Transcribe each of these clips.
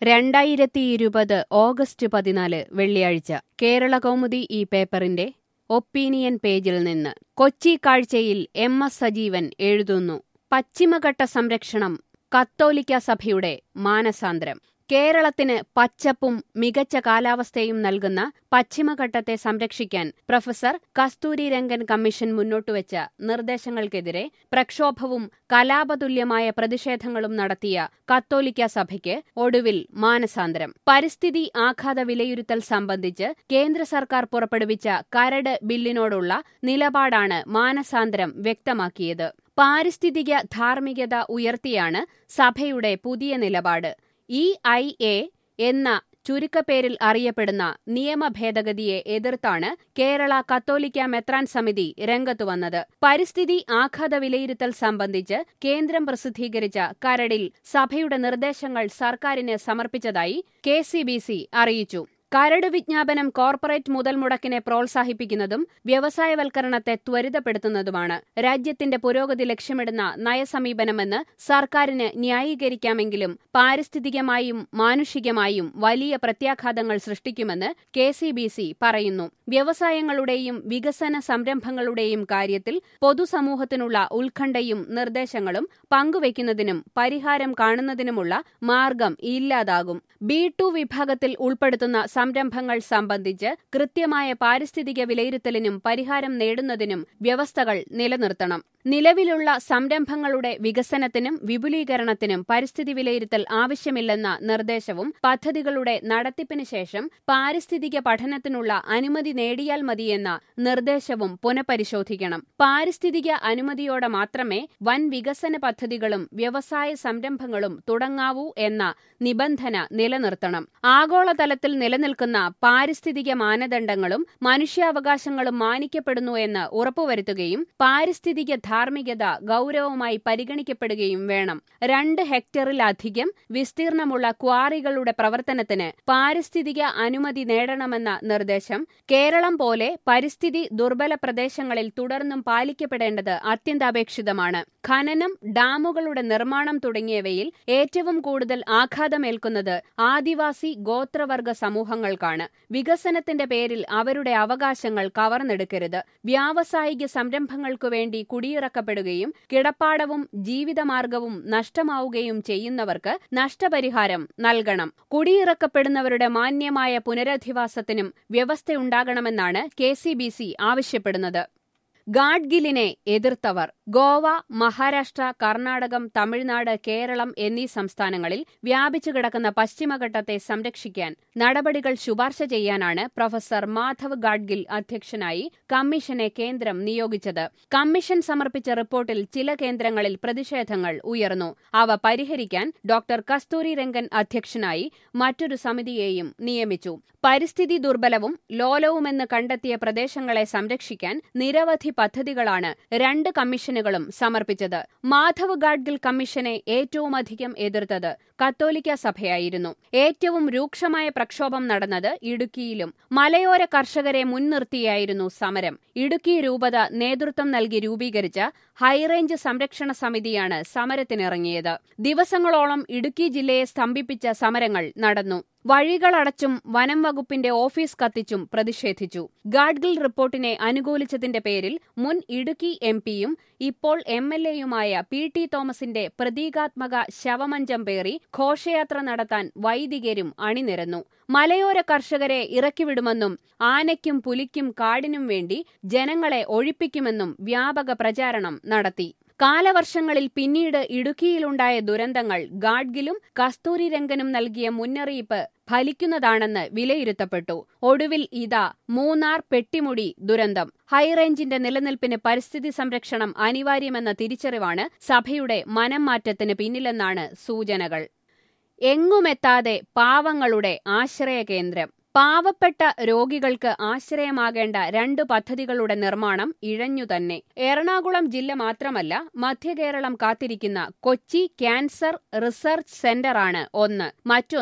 രണ്ടായിരത്തി ഇരുപത് ഓഗസ്റ്റ് പതിനാല് വെള്ളിയാഴ്ച കേരള കൗമുദി ഈ പേപ്പറിന്റെ ഒപ്പീനിയൻ പേജിൽ നിന്ന് കൊച്ചി കാഴ്ചയിൽ എം എസ് സജീവൻ എഴുതുന്നു പശ്ചിമഘട്ട സംരക്ഷണം കത്തോലിക്ക സഭയുടെ മാനസാന്തരം കേരളത്തിന് പച്ചപ്പും മികച്ച കാലാവസ്ഥയും നൽകുന്ന പശ്ചിമഘട്ടത്തെ സംരക്ഷിക്കാൻ പ്രൊഫസർ കസ്തൂരി രംഗൻ കമ്മീഷൻ മുന്നോട്ടുവച്ച നിർദ്ദേശങ്ങൾക്കെതിരെ പ്രക്ഷോഭവും കലാപതുല്യമായ പ്രതിഷേധങ്ങളും നടത്തിയ കത്തോലിക്ക സഭയ്ക്ക് ഒടുവിൽ മാനസാന്തരം പരിസ്ഥിതി ആഘാത വിലയിരുത്തൽ സംബന്ധിച്ച് കേന്ദ്ര സർക്കാർ പുറപ്പെടുവിച്ച കരട് ബില്ലിനോടുള്ള നിലപാടാണ് മാനസാന്തരം വ്യക്തമാക്കിയത് പാരിസ്ഥിതിക ധാർമ്മികത ഉയർത്തിയാണ് സഭയുടെ പുതിയ നിലപാട് ഇ ഐ എ എന്ന ചുരുക്കപ്പേരിൽ അറിയപ്പെടുന്ന നിയമ ഭേദഗതിയെ എതിർത്താണ് കേരള കത്തോലിക്ക മെത്രാൻ സമിതി രംഗത്തുവന്നത് പരിസ്ഥിതി ആഘാത വിലയിരുത്തൽ സംബന്ധിച്ച് കേന്ദ്രം പ്രസിദ്ധീകരിച്ച കരടിൽ സഭയുടെ നിർദ്ദേശങ്ങൾ സർക്കാരിന് സമർപ്പിച്ചതായി കെ അറിയിച്ചു കരട് വിജ്ഞാപനം കോർപ്പറേറ്റ് മുതൽ മുടക്കിനെ പ്രോത്സാഹിപ്പിക്കുന്നതും വ്യവസായവൽക്കരണത്തെ ത്വരിതപ്പെടുത്തുന്നതുമാണ് രാജ്യത്തിന്റെ പുരോഗതി ലക്ഷ്യമിടുന്ന നയസമീപനമെന്ന് സർക്കാരിന് ന്യായീകരിക്കാമെങ്കിലും പാരിസ്ഥിതികമായും മാനുഷികമായും വലിയ പ്രത്യാഘാതങ്ങൾ സൃഷ്ടിക്കുമെന്ന് കെ പറയുന്നു വ്യവസായങ്ങളുടെയും വികസന സംരംഭങ്ങളുടെയും കാര്യത്തിൽ പൊതുസമൂഹത്തിനുള്ള ഉത്കണ്ഠയും നിർദ്ദേശങ്ങളും പങ്കുവയ്ക്കുന്നതിനും പരിഹാരം കാണുന്നതിനുമുള്ള മാർഗം ഇല്ലാതാകും ബി ടു വിഭാഗത്തിൽ ഉൾപ്പെടുത്തുന്ന സംരംഭങ്ങൾ സംബന്ധിച്ച് കൃത്യമായ പാരിസ്ഥിതിക വിലയിരുത്തലിനും പരിഹാരം നേടുന്നതിനും വ്യവസ്ഥകൾ നിലനിർത്തണം നിലവിലുള്ള സംരംഭങ്ങളുടെ വികസനത്തിനും വിപുലീകരണത്തിനും പരിസ്ഥിതി വിലയിരുത്തൽ ആവശ്യമില്ലെന്ന നിർദ്ദേശവും പദ്ധതികളുടെ നടത്തിപ്പിന് ശേഷം പാരിസ്ഥിതിക പഠനത്തിനുള്ള അനുമതി നേടിയാൽ മതിയെന്ന നിർദ്ദേശവും പുനഃപരിശോധിക്കണം പാരിസ്ഥിതിക അനുമതിയോടെ മാത്രമേ വൻ വികസന പദ്ധതികളും വ്യവസായ സംരംഭങ്ങളും തുടങ്ങാവൂ എന്ന നിബന്ധന നിലനിർത്തണം ആഗോളതലത്തിൽ നിലനിൽക്കുന്ന പാരിസ്ഥിതിക മാനദണ്ഡങ്ങളും മനുഷ്യാവകാശങ്ങളും മാനിക്കപ്പെടുന്നു എന്ന് ഉറപ്പുവരുത്തുകയും പാരിസ്ഥിതിക ധാർമ്മികത ഗൌരവമായി പരിഗണിക്കപ്പെടുകയും വേണം രണ്ട് ഹെക്ടറിലധികം വിസ്തീർണമുള്ള ക്വാറികളുടെ പ്രവർത്തനത്തിന് പാരിസ്ഥിതിക അനുമതി നേടണമെന്ന നിർദ്ദേശം കേരളം പോലെ പരിസ്ഥിതി ദുർബല പ്രദേശങ്ങളിൽ തുടർന്നും പാലിക്കപ്പെടേണ്ടത് അത്യന്താപേക്ഷിതമാണ് ഖനനം ഡാമുകളുടെ നിർമ്മാണം തുടങ്ങിയവയിൽ ഏറ്റവും കൂടുതൽ ആഘാതമേൽക്കുന്നത് ആദിവാസി ഗോത്രവർഗ സമൂഹങ്ങൾക്കാണ് വികസനത്തിന്റെ പേരിൽ അവരുടെ അവകാശങ്ങൾ കവർന്നെടുക്കരുത് വ്യാവസായിക സംരംഭങ്ങൾക്കു വേണ്ടി കുടിയിറക്കപ്പെടുകയും കിടപ്പാടവും ജീവിതമാർഗവും നഷ്ടമാവുകയും ചെയ്യുന്നവർക്ക് നഷ്ടപരിഹാരം നൽകണം കുടിയിറക്കപ്പെടുന്നവരുടെ മാന്യമായ പുനരധിവാസത്തിനും വ്യവസ്ഥയുണ്ടാകണമെന്നാണ് കെ ആവശ്യപ്പെടുന്നത് ഗാഡ്ഗിലിനെ എതിർത്തവർ ഗോവ മഹാരാഷ്ട്ര കർണാടകം തമിഴ്നാട് കേരളം എന്നീ സംസ്ഥാനങ്ങളിൽ വ്യാപിച്ചു കിടക്കുന്ന പശ്ചിമഘട്ടത്തെ സംരക്ഷിക്കാൻ നടപടികൾ ശുപാർശ ചെയ്യാനാണ് പ്രൊഫസർ മാധവ് ഗാഡ്ഗിൽ അധ്യക്ഷനായി കമ്മീഷനെ കേന്ദ്രം നിയോഗിച്ചത് കമ്മീഷൻ സമർപ്പിച്ച റിപ്പോർട്ടിൽ ചില കേന്ദ്രങ്ങളിൽ പ്രതിഷേധങ്ങൾ ഉയർന്നു അവ പരിഹരിക്കാൻ ഡോക്ടർ കസ്തൂരി രംഗൻ അധ്യക്ഷനായി മറ്റൊരു സമിതിയെയും നിയമിച്ചു പരിസ്ഥിതി ദുർബലവും ലോലവുമെന്ന് കണ്ടെത്തിയ പ്രദേശങ്ങളെ സംരക്ഷിക്കാൻ നിരവധി പദ്ധതികളാണ് രണ്ട് കമ്മീഷനുകളും സമർപ്പിച്ചത് മാധവ് ഗാഡ്ഗിൽ കമ്മീഷനെ ഏറ്റവുമധികം എതിർത്തത് കത്തോലിക്ക സഭയായിരുന്നു ഏറ്റവും രൂക്ഷമായ പ്രക്ഷോഭം നടന്നത് ഇടുക്കിയിലും മലയോര കർഷകരെ മുൻനിർത്തിയായിരുന്നു സമരം ഇടുക്കി രൂപത നേതൃത്വം നൽകി രൂപീകരിച്ച ഹൈറേഞ്ച് സംരക്ഷണ സമിതിയാണ് സമരത്തിനിറങ്ങിയത് ദിവസങ്ങളോളം ഇടുക്കി ജില്ലയെ സ്തംഭിപ്പിച്ച സമരങ്ങൾ നടന്നു വഴികളടച്ചും വനം വകുപ്പിന്റെ ഓഫീസ് കത്തിച്ചും പ്രതിഷേധിച്ചു ഗാഡ്ഗിൽ റിപ്പോർട്ടിനെ അനുകൂലിച്ചതിന്റെ പേരിൽ മുൻ ഇടുക്കി എം പിയും ഇപ്പോൾ എം എൽ എയുമായ പി ടി തോമസിന്റെ പ്രതീകാത്മക ശവമഞ്ചം പേറി ഘോഷയാത്ര നടത്താൻ വൈദികരും അണിനിരന്നു മലയോര കർഷകരെ ഇറക്കിവിടുമെന്നും ആനയ്ക്കും പുലിക്കും കാടിനും വേണ്ടി ജനങ്ങളെ ഒഴിപ്പിക്കുമെന്നും വ്യാപക പ്രചാരണം നടത്തി കാലവർഷങ്ങളിൽ പിന്നീട് ഇടുക്കിയിലുണ്ടായ ദുരന്തങ്ങൾ ഗാഡ്ഗിലും കസ്തൂരി രംഗനും നൽകിയ മുന്നറിയിപ്പ് ഫലിക്കുന്നതാണെന്ന് വിലയിരുത്തപ്പെട്ടു ഒടുവിൽ ഇതാ മൂന്നാർ പെട്ടിമുടി ദുരന്തം ഹൈറേഞ്ചിന്റെ നിലനിൽപ്പിന് പരിസ്ഥിതി സംരക്ഷണം അനിവാര്യമെന്ന തിരിച്ചറിവാണ് സഭയുടെ മനം മാറ്റത്തിന് പിന്നിലെന്നാണ് സൂചനകൾ എങ്ങുമെത്താതെ പാവങ്ങളുടെ ആശ്രയകേന്ദ്രം പാവപ്പെട്ട രോഗികൾക്ക് ആശ്രയമാകേണ്ട രണ്ട് പദ്ധതികളുടെ നിർമ്മാണം ഇഴഞ്ഞുതന്നെ എറണാകുളം ജില്ല മാത്രമല്ല മധ്യകേരളം കാത്തിരിക്കുന്ന കൊച്ചി ക്യാൻസർ റിസർച്ച് സെന്ററാണ് ഒന്ന് മറ്റൊന്ന്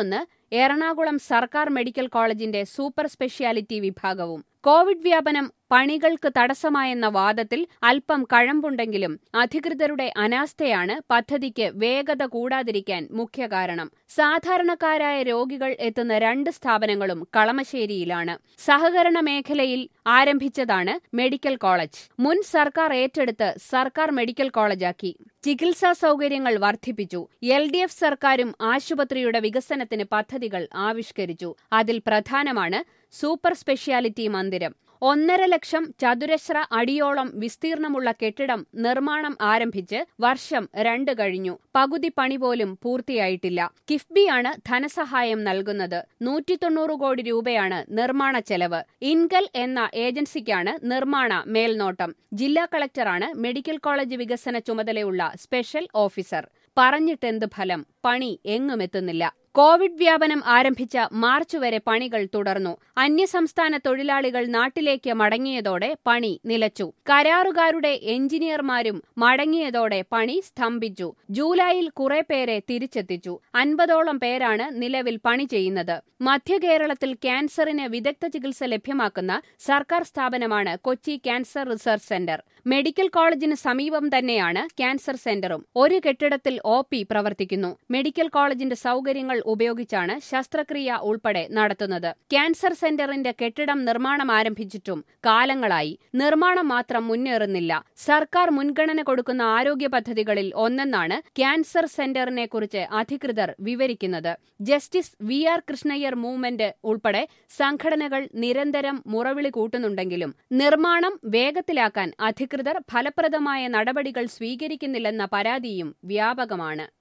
എറണാകുളം സർക്കാർ മെഡിക്കൽ കോളേജിന്റെ സൂപ്പർ സ്പെഷ്യാലിറ്റി വിഭാഗവും കോവിഡ് വ്യാപനം പണികൾക്ക് തടസ്സമായെന്ന വാദത്തിൽ അല്പം കഴമ്പുണ്ടെങ്കിലും അധികൃതരുടെ അനാസ്ഥയാണ് പദ്ധതിക്ക് വേഗത കൂടാതിരിക്കാൻ മുഖ്യ കാരണം സാധാരണക്കാരായ രോഗികൾ എത്തുന്ന രണ്ട് സ്ഥാപനങ്ങളും കളമശ്ശേരിയിലാണ് സഹകരണ മേഖലയിൽ ആരംഭിച്ചതാണ് മെഡിക്കൽ കോളേജ് മുൻ സർക്കാർ ഏറ്റെടുത്ത് സർക്കാർ മെഡിക്കൽ കോളേജാക്കി ചികിത്സാ സൗകര്യങ്ങൾ വർദ്ധിപ്പിച്ചു എൽ ഡി എഫ് സർക്കാരും ആശുപത്രിയുടെ വികസനത്തിന് പദ്ധതികൾ ആവിഷ്കരിച്ചു അതിൽ പ്രധാനമാണ് സൂപ്പർ സ്പെഷ്യാലിറ്റി മന്ദിരം ഒന്നര ലക്ഷം ചതുരശ്ര അടിയോളം വിസ്തീർണമുള്ള കെട്ടിടം നിർമ്മാണം ആരംഭിച്ച് വർഷം രണ്ട് കഴിഞ്ഞു പകുതി പണി പോലും പൂർത്തിയായിട്ടില്ല കിഫ്ബിയാണ് ധനസഹായം നൽകുന്നത് നൂറ്റി തൊണ്ണൂറ് കോടി രൂപയാണ് നിർമ്മാണ ചെലവ് ഇൻകൽ എന്ന ഏജൻസിക്കാണ് നിർമ്മാണ മേൽനോട്ടം ജില്ലാ കളക്ടറാണ് മെഡിക്കൽ കോളേജ് വികസന ചുമതലയുള്ള സ്പെഷ്യൽ ഓഫീസർ പറഞ്ഞിട്ടെന്ത് ഫലം പണി എങ്ങുമെത്തുന്നില്ല കോവിഡ് വ്യാപനം ആരംഭിച്ച മാർച്ച് വരെ പണികൾ തുടർന്നു അന്യസംസ്ഥാന തൊഴിലാളികൾ നാട്ടിലേക്ക് മടങ്ങിയതോടെ പണി നിലച്ചു കരാറുകാരുടെ എഞ്ചിനീയർമാരും മടങ്ങിയതോടെ പണി സ്തംഭിച്ചു ജൂലൈയിൽ കുറെ പേരെ തിരിച്ചെത്തിച്ചു അൻപതോളം പേരാണ് നിലവിൽ പണി ചെയ്യുന്നത് മധ്യകേരളത്തിൽ ക്യാൻസറിന് വിദഗ്ധ ചികിത്സ ലഭ്യമാക്കുന്ന സർക്കാർ സ്ഥാപനമാണ് Kochi cancer research centre medical കോളേജിന് സമീപം തന്നെയാണ് ക്യാൻസർ സെന്ററും ഒരു കെട്ടിടത്തിൽ ഒ പ്രവർത്തിക്കുന്നു മെഡിക്കൽ കോളേജിന്റെ സൗകര്യങ്ങൾ ഉപയോഗിച്ചാണ് ശസ്ത്രക്രിയ ഉൾപ്പെടെ നടത്തുന്നത് ക്യാൻസർ സെന്ററിന്റെ കെട്ടിടം നിർമ്മാണം ആരംഭിച്ചിട്ടും കാലങ്ങളായി നിർമ്മാണം മാത്രം മുന്നേറുന്നില്ല സർക്കാർ മുൻഗണന കൊടുക്കുന്ന ആരോഗ്യ പദ്ധതികളിൽ ഒന്നെന്നാണ് ക്യാൻസർ സെന്ററിനെ കുറിച്ച് അധികൃതർ വിവരിക്കുന്നത് justice V R Krishnaiyer movement ഉൾപ്പെടെ സംഘടനകൾ നിരന്തരം മുറവിളി കൂട്ടുന്നുണ്ടെങ്കിലും നിർമ്മാണം വേഗത്തിലാക്കാൻ അധികൃതർ ഫലപ്രദമായ നടപടികൾ സ്വീകരിക്കുന്നില്ലെന്ന പരാതിയും വ്യാപകമാണ്